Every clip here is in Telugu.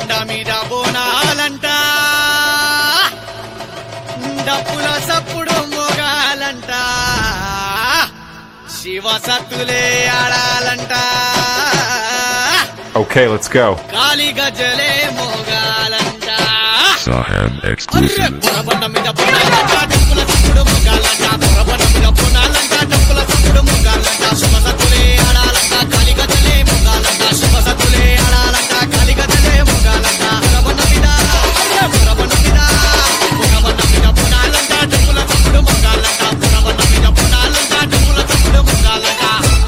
బండ మీద బోనాలంట డప్పుల సప్పుడు మోగాలంట Shiva సత్తులే ఆడాలంట Okay, let's go. Kali గజ్జలే మోగాలంట Saham అర్రె exclusive. Borabanda మీద బోనాలంట డప్పుల సప్పుడు మోగాలంట బొరబండ మీద బోనాలంట డప్పుల సప్పుడు మోగాలంట శివ సత్తులే ఆడాలంట కాలి గజ్జలే మోగాలంట శివ సత్తులే ఆడాలంట కాలి గజ్జలే మోగాలంట బొరబండ మీద అర్రె బొరబండ మీద బొరబండ మీద బోనాలంట డప్పుల సప్పుడు మోగాలంట బొరబండ మీద బోనాలంట డప్పుల సప్పుడు మోగాలంట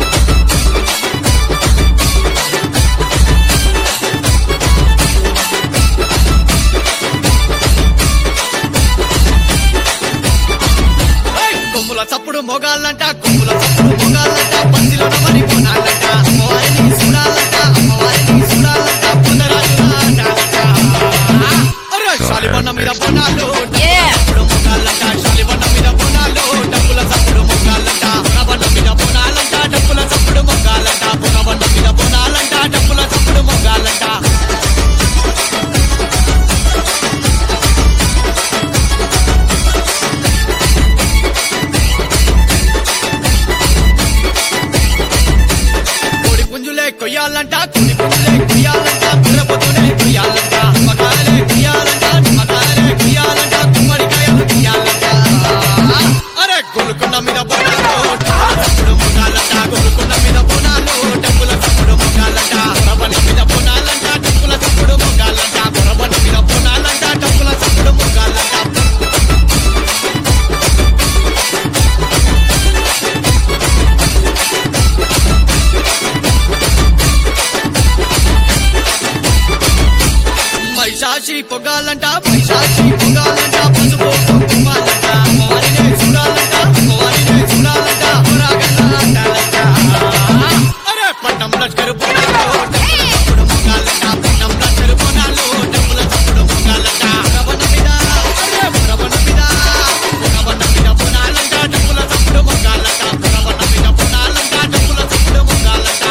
ఏయ్! కొమ్ముల చప్పుడు మొగాలంట కొమ్ముల చప్పుడు మొగాలంట పందిలో నమని కొనాలంట అమ్మవారిని చూడాలంట అమ్మవారిని చూడాలంట పునరాజుల ఆడాలంట అరే శాలిబొన్న మీద బొనాలు డబ్బుల చప్పుడు మొగాలంట శాలిబొన్న మీద బొనాలు డబ్బుల చప్పుడు మొగాలంట పునబొన్న మీద బొనాలంట డబ్బుల చప్పుడు మొగాలంట పునబొన్న మీద బొనాలంట డబ్బుల చప్పుడు మొగాలంట కోడి పుంజులే కొయ్యాలంట కోడి పుంజులే కొయ్యాలంట బుర్రపొద్దునే కొయ్యాలంట నిమ్మకాయలే కొయ్యాలంట నిమ్మకాయలే కొయ్యాలంట గుమ్మడికాయలు కొయ్యాలంట అరే గొలుకొండ మీద బోనాలు డబ్బుల చప్పుడు మొగాలంట గొలుకొండ మీద బోనాలు డబ్బుల చప్పుడు మొగాలంట బొరబండ మీద బోనాలంట డబ్బుల చప్పుడు మొగాలంట బొరబండ మీద బోనాలంట డబ్బుల చప్పుడు మొగాలంట మైసాచి పొగాలంట మైసాచి పొగాలంట పసుపు కుంకుమాలంట అమ్మవారినే చూడాలంట అమ్మవారినే చూడాలంట పురాగంట అంటాలంట అరే పట్నం లష్కరు పొనాలు డబ్బుల చప్పుడు మొగాలంట పట్నం లష్కరు పొనాలు డబ్బుల చప్పుడు మొగాలంట రవణ మీద అరే రవణ మీద రవణ మీద పొనాలంట డబ్బుల చప్పుడు మొగాలంట రవణ మీద పొనాలంట డబ్బుల చప్పుడు మొగాలంట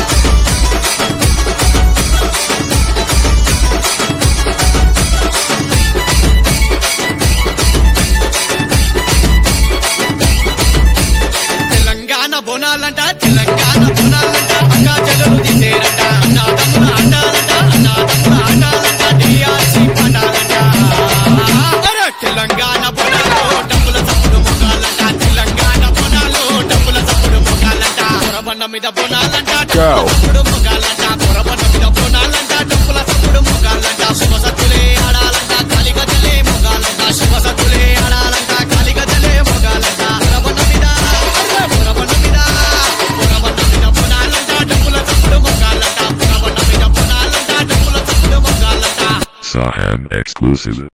తెలంగాణ బోనాలంట తెలంగాణ బోనాలంట అన్నా జగలు తీసేరంట అన్నా తమ్ముల అండాలంట అన్నా తమ్ముల అండాలంట డిఆర్సి పాడాలంట అరే తెలంగాణ బోనాలు డబ్బుల తప్పుడు మొగాలంట తెలంగాణ బోనాలు డబ్బుల తప్పుడు మొగాలంట పొరబండ మీద బోనాలంట డబ్బుల తప్పుడు మొగాలంట పొరబండ మీద బోనాలంట డబ్బుల తప్పుడు మొగాలంట శివ సత్తులే ఆడాలంట కాలి గజలే మొగాలంట శివ సత్తులే ఆడాలంట కాలి గజలే మొగాలంట పొరబండ మీద అరే పొరబండ మీద పొరబండ మీద బోనాలంట డబ్బుల తప్పుడు మొగాలంట పొరబండ మీద బోనాలంట డబ్బుల తప్పుడు మొగాలంట Saham exclusive.